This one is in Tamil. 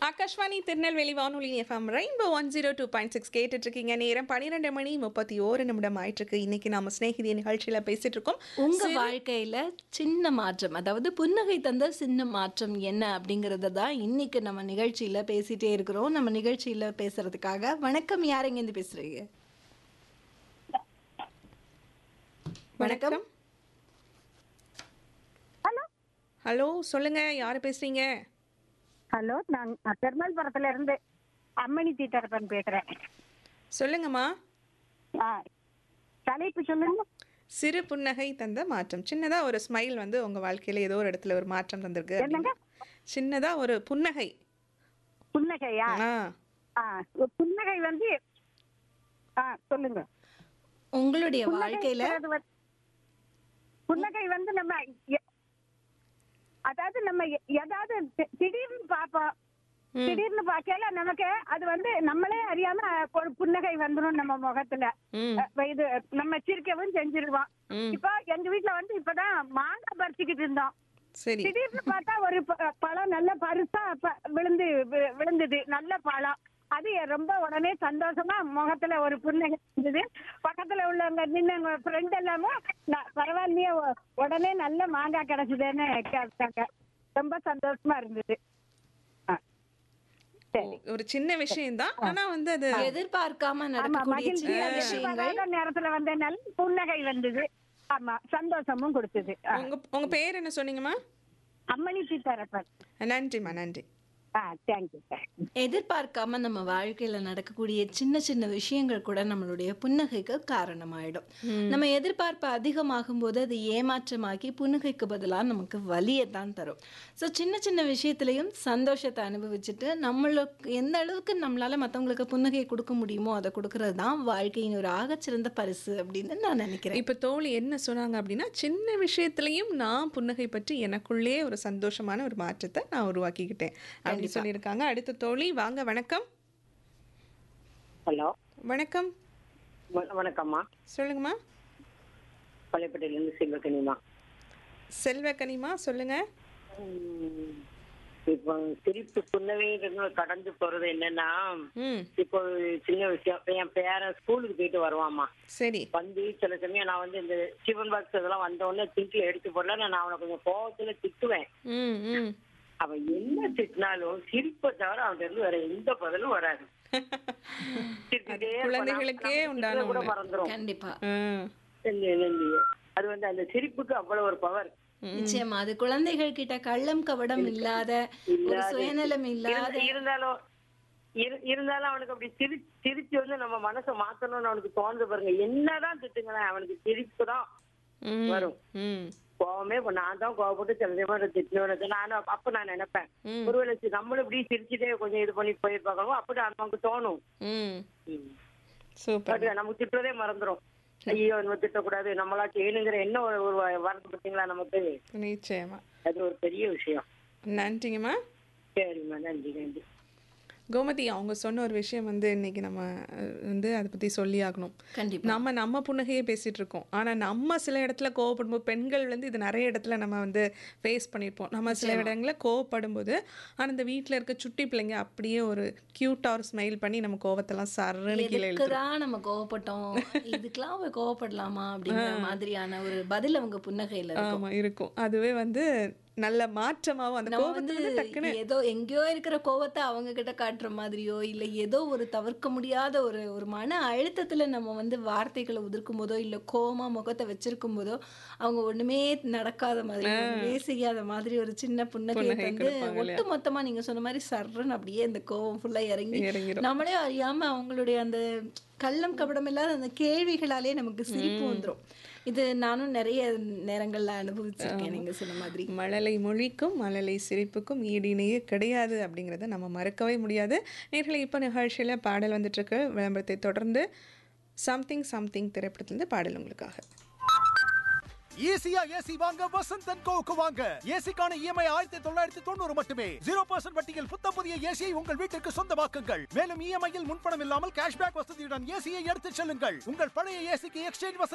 ஆகாஷ்வாணி திருநெல்வேலி வானொலி FM rainbow one zero two point six கேட்டுட்டு இருக்கீங்க நேரம் பன்னிரெண்டு மணி முப்பத்தி ஓரு நிமிடம் ஆயிட்டு இருக்கு இன்னைக்கு நாம சிநேகிதி நிகழ்ச்சியில பேசிட்டு இருக்கோம் உங்க வாழ்க்கையில சின்ன மாற்றம் அதாவது புன்னகை தந்த சின்ன மாற்றம் என்ன அப்படிங்கறத தான் இன்னைக்கு நம்ம நிகழ்ச்சியில பேசிட்டே இருக்கிறோம் நம்ம நிகழ்ச்சியில பேசுறதுக்காக வணக்கம் யாருங்க இருந்து பேசுறீங்க வணக்கம் ஹலோ ஹலோ சொல்லுங்க யாரு பேசுறீங்க ஹலோ நான் பெருமாள்புரத்துல இருந்து அம்மணி தீட்டரப்பன் பேசுறேன் சொல்லுங்கம்மா ஆ தலைப்பு சொல்லுங்க சிறு புன்னகை தந்த மாற்றம் சின்னதா ஒரு ஸ்மைல் வந்து உங்க வாழ்க்கையில ஏதோ ஒரு இடத்துல ஒரு மாற்றம் தந்திருக்கு என்னங்க? அப்படின்னா. சின்னதா ஒரு புன்னகை புன்னகையா ஆ ஆ புன்னகை வந்து ஆ சொல்லுங்க உங்களுடைய வாழ்க்கையில புன்னகைங்கிறது வந்து- புன்னகை வந்து நம்ம எ- அதாவது நம்ம எ- ஏதாவது தி- திடீர்னு பார்ப்போம் ம். திடீர்னு பார்க்கல நமக்கு அது வந்து நம்மளே அறியாம ஒரு புன்னகை வந்துரும் நம்ம முகத்துல ம் அஹ் இது நம்ம சிரிக்கவும் செஞ்சிருவோம் ம் இப்போ எங்க வீட்ல வந்து இப்பதான் மாங்காய் பறிச்சுக்கிட்டு இருந்தோம் சரி திடீர்னு பார்த்தா ஒரு ப- பழம் நல்ல பருசா ப- விழுந்து வி- விழுந்தது நல்ல பழம் அது எ- ரொம்ப உடனே சந்தோஷமா முகத்துல ஒரு புன்னகை இருந்தது பக்கத்துல உள்ளவங்க நின்ன ஃப்ரெண்ட் எல்லாமே "ந- பரவாயில்லையே உ- உடனே நல்ல மாங்காய் கிடைச்சதுன்னு கேட்டாங்க ரொம்ப சந்தோஷமா இருந்தது ஆ. சரி ஒரு சின்ன விஷயம் தான் ஆனா வந்து அது எதிர்பார்க்காம ஆமா நடக்கக்கூடிய மகிழ்ச்சி சின்ன விஷயங்கள் எதிர்பாராத நேரத்துல வந்த நல்ல புன்னகை வந்தது ஆமா சந்தோஷமும் கொடுத்தது ஆ. உங்க உங்க பேர் என்ன சொன்னீங்கம்மா அம்மணி சீதாரப்பன் நன்றிம்மா நன்றி ஆ தேங்க்யூ சார் எதிர்பார்க்காம நம்ம வாழ்க்கையில நடக்கக்கூடிய சின்ன சின்ன விஷயங்கள் கூட நம்மளுடைய புன்னகைக்கு காரணமாயிடும் நம்ம எதிர்பார்ப்பு அதிகமாகும் போது அது ஏமாற்றமாக்கி புன்னகைக்கு பதிலாக நமக்கு வலியை தான் தரும் ஸோ சின்ன சின்ன விஷயத்துலையும் சந்தோஷத்தை அனுபவிச்சுட்டு நம்மளுக்கு எந்த அளவுக்கு நம்மளால மற்றவங்களுக்கு புன்னகை கொடுக்க முடியுமோ அதை கொடுக்கறது தான் வாழ்க்கையின் ஒரு ஆகச்சிறந்த பரிசு அப்படின்னு நான் நினைக்கிறேன் இப்ப தோழி என்ன சொன்னாங்க அப்படின்னா சின்ன விஷயத்திலையும் நான் புன்னகை பற்றி எனக்குள்ளே ஒரு சந்தோஷமான ஒரு மாற்றத்தை நான் உருவாக்கிக்கிட்டேன் அப்படி சொல்லியிருக்காங்க அடுத்த தோழி வாங்க வணக்கம் ஹலோ வணக்கம் வ- வணக்கம்மா சொல்லுங்கம்மா பள்ளிப்பட்டியிலேருந்து சிவகனிமா செல்வக்கனிமா சொல்லுங்க உம், இப்போ சிரிப்பு புன்னவைன்றது கடந்து போறது என்னன்னா ம் இப்போ ஒரு சின்ன விஷயம் இப்ப என் பேரன் ஸ்கூலுக்கு போயிட்டு வருவாம்மா சரி வந்து சில சமயம் நான் வந்து இந்த சிவன் பாக்ஸ் இதெல்லாம் வந்த உடனே திங்கில் எடுத்து போடல நான் அவனை கொஞ்சம் கோவத்துல திட்டுவேன் ம் ம் அவன் என்ன திட்டினாலும் சிரிப்பை தவிர அவன்கிட்ட இருந்து வேற எந்த பதிலும் வராது சிரிச்சுட்டே இருப்பான். குழந்தைகளுக்கே நம்ம உண்டான திட்டுறத கூட ஒண்ணு. மறந்துரும் கண்டிப்பா ம் இல்லையே, இல்லையே. அது வந்து அந்த சிரிப்புக்கு அவ்வளவு ஒரு பவர் நிச்சயமா அது குழந்தைகள் கிட்ட கள்ளம் கவடம் இல்லாத ஒரு இல்லாத- சுயநலம் இல்லாத இருந்த- இருந்தாலும் இரு- இருந்தாலும் அவனுக்கு அப்படி சிரி சிரிச்சு வந்து நம்ம மனசை மாத்தணும்னு அவனுக்கு தோணுது பாருங்க என்னதான் திட்டுங்களேன் அவனுக்கு சிரிப்பு தான் ம் வரும். ம் கோவமே இப்ப நான் தான் கோவப்பட்டு சில நேரம் திட்டணும் நானும் அப்ப- அப்ப நான் நினைப்பேன் ம். ஒருவேளை சி- நம்மளும் இப்படி சிரிச்சுட்டே கொஞ்சம் இது பண்ணி போயிருப்பாங்க அப்படி நமக்கு தோணும் ம் ம். சூப்பர் பட் நமக்கு திட்டுறதே மறந்துரும் ஐயோ நம்ம திட்டக்கூடாது நம்மளா செய்யணுங்கிற என்ன ஒரு ஒரு வரது பார்த்தீங்களா நமக்கு நிச்சயமா அது ஒரு பெரிய விஷயம் நன்றிங்கம்மா சரிம்மா நன்றி நன்றி கோமதி அவங்க சொன்ன ஒரு விஷயம் வந்து இன்னைக்கு நம்ம அஹ், வந்து அதை பற்றி சொல்லி ஆகணும் கண்டிப்பா நம்ம நம்ம புன்னகையே பேசிட்டு இருக்கோம் ஆனால் நம்ம சில இடத்துல கோவப்படும்போது பெண்கள் வந்து இது நிறைய இடத்துல நம்ம வந்து ஃபேஸ் பண்ணியிருப்போம் நம்ம சில இடங்களில் கோவப்படும்போது ஆனால் இந்த வீட்டில் இருக்க சுட்டி பிள்ளைங்க அப்படியே ஒரு க்யூட்டாக ஒரு ஸ்மைல் பண்ணி நம்ம கோவத்தெல்லாம் சரன்னு கீழே எழுத்து எதுக்குதான் நம்ம கோவப்பட்டோம் இதுக்கெல்லாம் அவ கோவப்படலாமா அப்படிங்கிற மாதிரியான ஒரு பதில் அவங்க புன்னகையில இருக்கும் ஆமாம் இருக்கும் அதுவே வந்து நல்ல மாற்றமாகவும் அந்த நம்ம கோவத்தை வந்து வந்து டக்குன்னு ஏதோ எங்கேயோ இருக்கிற கோவத்தை அவங்க கிட்ட காட்டுற மாதிரியோ இல்ல ஏதோ ஒரு தவிர்க்க முடியாத ஒரு ஒரு மன அழுத்தத்துல நம்ம வந்து வார்த்தைகளை உதிர்க்கும் போதோ இல்ல கோவமா முகத்தை வச்சிருக்கும் போதோ அவங்க ஒண்ணுமே நடக்காத மாதிரி ஒண்ணுமே செய்யாத மாதிரி ஒரு சின்ன புன்னகை புன்னகை வந்து கொடுப்பாங்க இல்லையா? ஒட்டு மொத்தமா நீங்க சொன்ன மாதிரி சர்றன்னு அப்படியே அந்த கோவம் ஃபுல்லா இறங்கி இறங்கிடும் நம்மளே அறியாம அவங்களுடைய அந்த கள்ளம் கபடம் இல்லாத அந்த கேள்விகளாலே நமக்கு சிரிப்பு வந்துரும் இது நானும் நிறைய நேரங்கள்ல அனுபவிச்சிருக்கேன் நீங்க சொன்ன மாதிரி மழலை மொழிக்கும் மழலை சிரிப்புக்கும் ஈடிணையே கிடையாது அப்படிங்கிறத நம்ம மறக்கவே முடியாது நேர்களை இப்போ நிகழ்ச்சியில் பாடல் வந்துட்டுருக்கு விளம்பரத்தை தொடர்ந்து சம்திங் சம்திங் திரைப்படத்திலிருந்து பாடல் உங்களுக்காக ஈஸியா ஏசி வாங்க வசந்த் அண்ட் கோவுக்கு வாங்க ஏசிக்கான இஎம்ஐ ஆயிரத்தி தொள்ளாயிரத்தி தொண்ணூறு மட்டுமே ஜீரோ பர்சன்ட் வட்டியில் புத்த புதிய ஏசியை உங்கள் வீட்டிற்கு சொந்தமாக்குங்கள் மேலும் இஎம்ஐயில் முன்பணம் இல்லாமல் கேஷ்பேக் வசதியுடன் ஏசியை எடுத்துச் செல்லுங்கள் உங்கள் பழைய ஏசிக்கு எக்ஸ்சேஞ்ச் வசதி